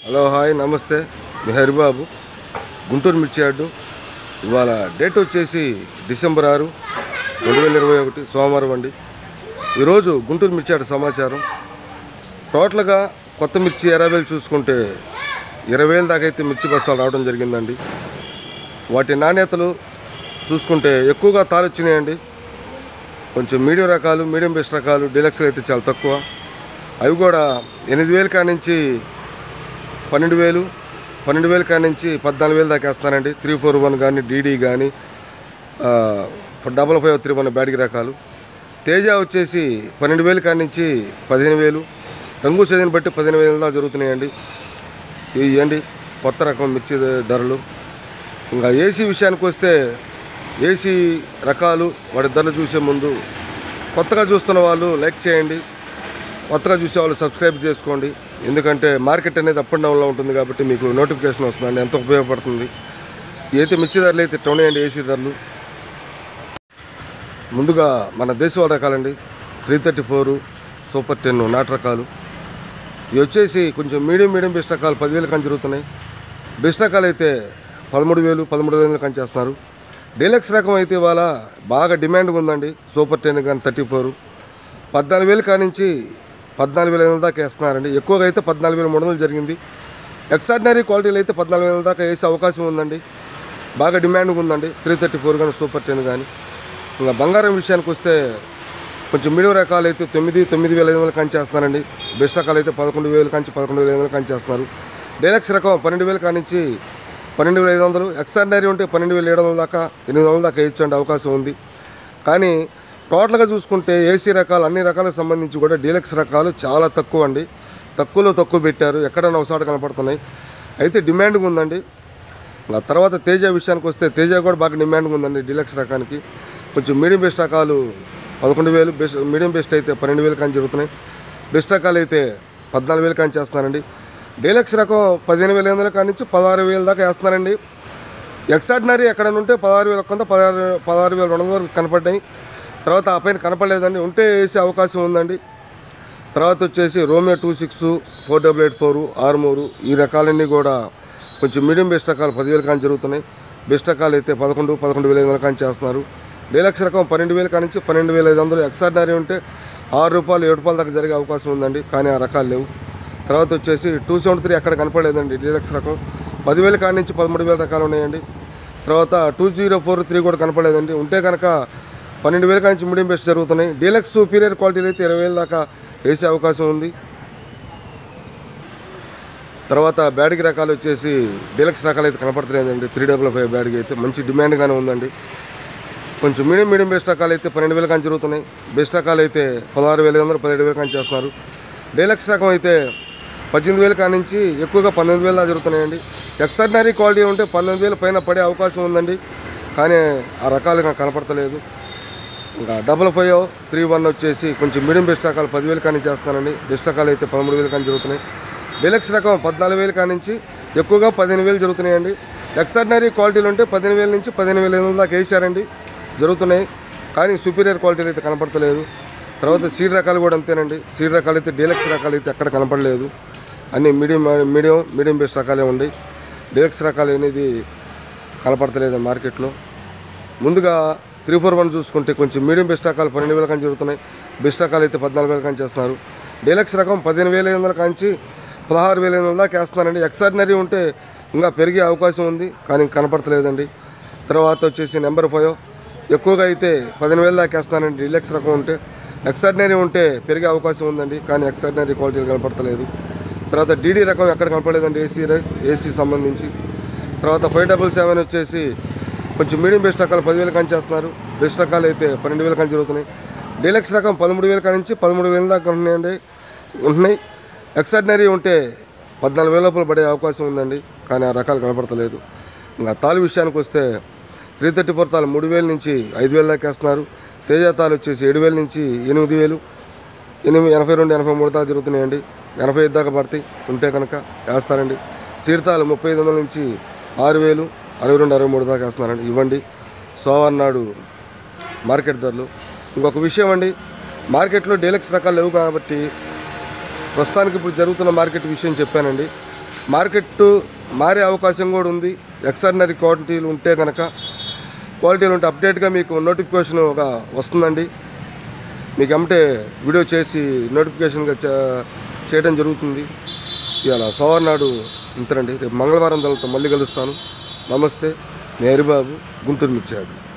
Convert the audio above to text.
hello hi నమస్తే మీ హరిబాబు గుంటూరు మిర్చి yard ఇవాళ డేట్ వచ్చేసి డిసెంబర్ ఆరు రెండు వేల ఇరవై ఒకటి సోమవారం అండి ఈరోజు గుంటూరు మిర్చి యార్డు సమాచారం టోటల్గా కొత్త మిర్చి ఇరవై వేలు చూసుకుంటే ఇరవై వేల దాకా అయితే మిర్చి బస్తాలు రావడం జరిగిందండి వాటి నాణ్యతలు చూసుకుంటే ఎక్కువగా తాలు వచ్చినాయండి కొంచెం మీడియం రకాలు మీడియం బెస్ట్ రకాలు డీలక్స్లు అయితే చాలా తక్కువ అవి కూడా ఎనిమిది వేలు కాడి నుంచి పన్నెండు వేలు పన్నెండు వేలు కాడి నుంచి పద్నాలుగు వేలు దాకా వేస్తానండి త్రీ ఫోర్ వన్ కానీ డీడీ కానీ డబల్ ఫైవ్ త్రీ వన్ బ్యాడ్కి రకాలు తేజ వచ్చేసి పన్నెండు వేలు కాడి నుంచి పదిహేను వేలు రంగు చదివిని బట్టి పదిహేను వేలు దాకా జరుగుతున్నాయండి ఇవ్వండి కొత్త రకం మిర్చి ధరలు ఇంకా ఏసీ విషయానికి వస్తే ఏసీ రకాలు వాటి ధరలు చూసే ముందు కొత్తగా చూస్తున్న వాళ్ళు లైక్ చేయండి కొత్తగా చూసే వాళ్ళు సబ్స్క్రైబ్ చేసుకోండి ఎందుకంటే మార్కెట్ అనేది అప్ అండ్ డౌన్లో ఉంటుంది కాబట్టి మీకు నోటిఫికేషన్ వస్తుందండి ఎంతో ఉపయోగపడుతుంది అయితే మిర్చి ధరలు అయితే ఇట్లా ఉన్నాయండి ఏసీ ధరలు ముందుగా మన దేశవాళ రకాలండి three thirty four super ten నాటు రకాలు ఇవి వచ్చేసి కొంచెం మీడియం మీడియం బెస్ట్ రకాలు పదివేలు కానీ జరుగుతున్నాయి బెస్ట్ రకాలు అయితే పదమూడు వేలు పదమూడు వేలు కానీ చేస్తున్నారు డీలక్స్ రకం అయితే ఇవాళ బాగా డిమాండ్గా ఉందండి సూపర్ టెన్ కానీ థర్టీ ఫోర్ పద్నాలుగు వేలు కానించి పద్నాలుగు వేల ఐదు వందల దాకా వేస్తున్నారండి ఎక్కువగా అయితే పద్నాలుగు వేల మూడు వందలు జరిగింది ఎక్స్ట్రాడినరీ క్వాలిటీలు అయితే పద్నాలుగు వేల దాకా వేసే అవకాశం ఉందండి బాగా డిమాండ్గా ఉందండి త్రీ థర్టీ ఫోర్ కానీ సూపర్ టెన్ కానీ ఇంకా బంగారం విషయానికి వస్తే కొంచెం మీడియం రకాలు అయితే తొమ్మిది తొమ్మిది వేల ఐదు వందలు కంచి చేస్తున్నారండి బెస్ట్ రకాలు అయితే పదకొండు వేలు కంచి పదకొండు వేల ఐదు వందలు కంచి చేస్తున్నారు డైలక్స్ రకం పన్నెండు వేలు కానించి పన్నెండు వేల ఐదు వందలు ఎక్స్ట్రాడినరీ ఉంటే పన్నెండు వేల ఏడు వందల దాకా ఎనిమిది వందల దాకా వేయచ్చండి అవకాశం ఉంది కానీ టోటల్గా చూసుకుంటే ఏసీ రకాలు అన్ని రకాలకు సంబంధించి కూడా డీలక్స్ రకాలు చాలా తక్కువ అండి తక్కువలో తక్కువ పెట్టారు ఎక్కడైనా ఒకసారి కనపడుతున్నాయి అయితే డిమాండ్గా ఉందండి ఆ తర్వాత తేజ విషయానికి వస్తే తేజ కూడా బాగా డిమాండ్గా ఉందండి డీలక్స్ రకానికి కొంచెం మీడియం బెస్ట్ రకాలు పదకొండు వేలు బెస్ట్ మీడియం బెస్ట్ అయితే పన్నెండు వేలు కానీ జరుగుతున్నాయి బెస్ట్ రకాలు అయితే పద్నాలుగు వేలు కానీ చేస్తున్నారండి డీలక్స్ రకం పదిహేను వేల ఐదు వందల కాడి నుంచి పదహారు వేల దాకా వేస్తున్నారండి ఎక్స్ట్రాడినరీ ఎక్కడ ఉంటే పదహారు వేల కొంత పదహారు పదహారు వేల రెండు వందల వరకు కనపడ్డాయి తర్వాత ఆ పైన కనపడలేదండి ఉంటే వేసే అవకాశం ఉందండి తర్వాత వచ్చేసి Romeo two six four double eight four ఆరుమూరు ఈ రకాలన్నీ కూడా కొంచెం మీడియం బెస్ట్ రకాలు పదివేలు కానీ జరుగుతున్నాయి బెస్ట్ రకాలు అయితే పదకొండు పదకొండు వేల ఐదు వందలు కానీ చేస్తున్నారు డీలక్స్ రకం పన్నెండు వేలు కానించి పన్నెండు వేల ఐదు వందలు ఎక్స్ట్రాడినరీ ఉంటే ఆరు రూపాయలు ఏడు రూపాయల దాకా జరిగే అవకాశం ఉందండి కానీ ఆ రకాలు లేవు తర్వాత వచ్చేసి టూ సెవెంటీ త్రీ ఎక్కడ కనపడలేదండి డీలక్స్ రకం పదివేల కాడి నుంచి పదమూడు వేల రకాలు ఉన్నాయండి తర్వాత టూ జీరో ఫోర్ త్రీ కూడా కనపడలేదండి ఉంటే కనుక పన్నెండు వేల కాడి నుంచి మీడియం బెస్ట్ జరుగుతున్నాయి డీలక్స్ సుపీరియర్ క్వాలిటీలు అయితే ఇరవై వేల దాకా వేసే అవకాశం ఉంది తర్వాత బ్యాడ్కి రకాలు వచ్చేసి డీలక్స్ రకాలు అయితే కనపడతలేదండి త్రీ డబుల్ ఫైవ్ బ్యాడ్కి అయితే మంచి డిమాండ్గానే ఉందండి కొంచెం మీడియం మీడియం బెస్ట్ రకాలు అయితే పన్నెండు వేలు కానీ జరుగుతున్నాయి బెస్ట్ రకాలు అయితే పదహారు వేల ఐదు వందలు పదిహేడు వేలు కానీ చేస్తున్నారు డీలక్స్ రకం అయితే పద్దెనిమిది వేలు కాడి నుంచి ఎక్కువగా పన్నెండు వేలు దాకా జరుగుతున్నాయండి ఎక్స్ట్రాడినరీ క్వాలిటీ ఉంటే పన్నెండు వేలు పైన పడే అవకాశం ఉందండి కానీ ఆ రకాలు నాకు కనపడతలేదు ఇంకా డబల్ ఫైవ్ త్రీ వన్ వచ్చేసి కొంచెం మీడియం బెస్ట్ రకాలు పదివేలు కానీ చేస్తానండి బెస్ట్ రకాలు అయితే పదమూడు వేలు కానీ జరుగుతున్నాయి డీలక్స్ రకం పద్నాలుగు వేలు కాడి నుంచి ఎక్కువగా పదిహేను వేలు జరుగుతున్నాయండి ఎక్స్ట్రాడినరీ క్వాలిటీలు ఉంటే పదిహేను వేల నుంచి పదిహేను వేల ఐదు వందల దాకా వేసారండి జరుగుతున్నాయి కానీ సుపీరియర్ క్వాలిటీలు అయితే కనపడతలేదు తర్వాత సీడ్ రకాలు కూడా అంతేనండి సీడ్ రకాలు అయితే డీలక్స్ రకాలు అయితే ఎక్కడ కనపడలేదు అన్ని మీడియం మీడియం మీడియం బెస్ట్ రకాలే ఉన్నాయి డీలక్స్ రకాలు అనేది కనపడతలేదు మార్కెట్లో ముందుగా త్రీ ఫోర్ వన్ చూసుకుంటే కొంచెం మీడియం బెస్ట్ రకాలు పన్నెండు వేల కానీ జరుగుతున్నాయి బెస్ట్ రకాలు అయితే పద్నాలుగు వేల కానీ చేస్తున్నారు డీలక్స్ రకం పదిహేను వేల ఐదు వందల కాంచి పదహారు వేల ఐదు వందల దాకా వేస్తున్నారండి ఎక్స్ట్రాడినరీ ఉంటే ఇంకా పెరిగే అవకాశం ఉంది కానీ కనపడతలేదండి తర్వాత వచ్చేసి నెంబర్ ఫైవ్ ఎక్కువగా అయితే పదిహేను వేల దాకా వేస్తున్నానండి డీలక్స్ రకం ఉంటే ఎక్స్ట్రాడినరీ ఉంటే పెరిగే అవకాశం ఉందండి కానీ ఎక్స్ట్రాడినరీ క్వాలిటీ కనపడతలేదు తర్వాత డీడీ రకం ఎక్కడ కనపడలేదండి ఏసీ ఏసీ సంబంధించి తర్వాత ఫైవ్ డబుల్ సెవెన్ వచ్చేసి కొంచెం మీడియం బెస్ట్ రకాలు పదివేలు కానీ చేస్తున్నారు బెస్ట్ రకాలు అయితే పన్నెండు వేలు కానీ జరుగుతున్నాయి డీలక్స్ రకం పదమూడు వేల కాడి నుంచి పదమూడు వేల దాకా ఉంటున్నాయండి ఉంటున్నాయి ఎక్స్ట్రాడినరీ ఉంటే పద్నాలుగు వేల లోపల పడే అవకాశం ఉందండి కానీ ఆ రకాలు కనపడతలేదు ఇంకా తాలు విషయానికి వస్తే త్రీ థర్టీ ఫోర్ తాలు మూడు వేల నుంచి ఐదు వేల దాకా వేస్తున్నారు తేజ తాలు వచ్చేసి ఏడు వేల నుంచి ఎనిమిది వేలు ఎనిమిది ఎనభై రెండు ఎనభై మూడు దాకా జరుగుతున్నాయండి ఎనభై ఐదు దాకా పడతాయి ఉంటే కనుక వేస్తారండి సీడతాలు ముప్పై ఐదు వందల నుంచి ఆరు వేలు అరవై రెండు అరవై మూడు దాకా వేస్తున్నారండి ఇవ్వండి సోమవారం నాడు మార్కెట్ ధరలు ఇంకొక విషయం అండి మార్కెట్లో డీలక్స్ రకాలు లేవు కాబట్టి ప్రస్తుతానికి ఇప్పుడు జరుగుతున్న మార్కెట్ విషయం చెప్పానండి మార్కెట్ మారే అవకాశం కూడా ఉంది ఎక్స్ట్రాడినరీ క్వాంటిటీలు ఉంటే కనుక క్వాలిటీలు ఉంటే అప్డేట్గా మీకు నోటిఫికేషన్ ఒక వస్తుందండి మీకు ఏమంటే వీడియో చేసి నోటిఫికేషన్గా చే- చేయడం జరుగుతుంది ఇవాళ సోమవారం నాడు ఇంతనండి రేపు మంగళవారం తలతో మళ్ళీ కలుస్తాను నమస్తే మేరీబాబు గుంటూరు మిర్చాడు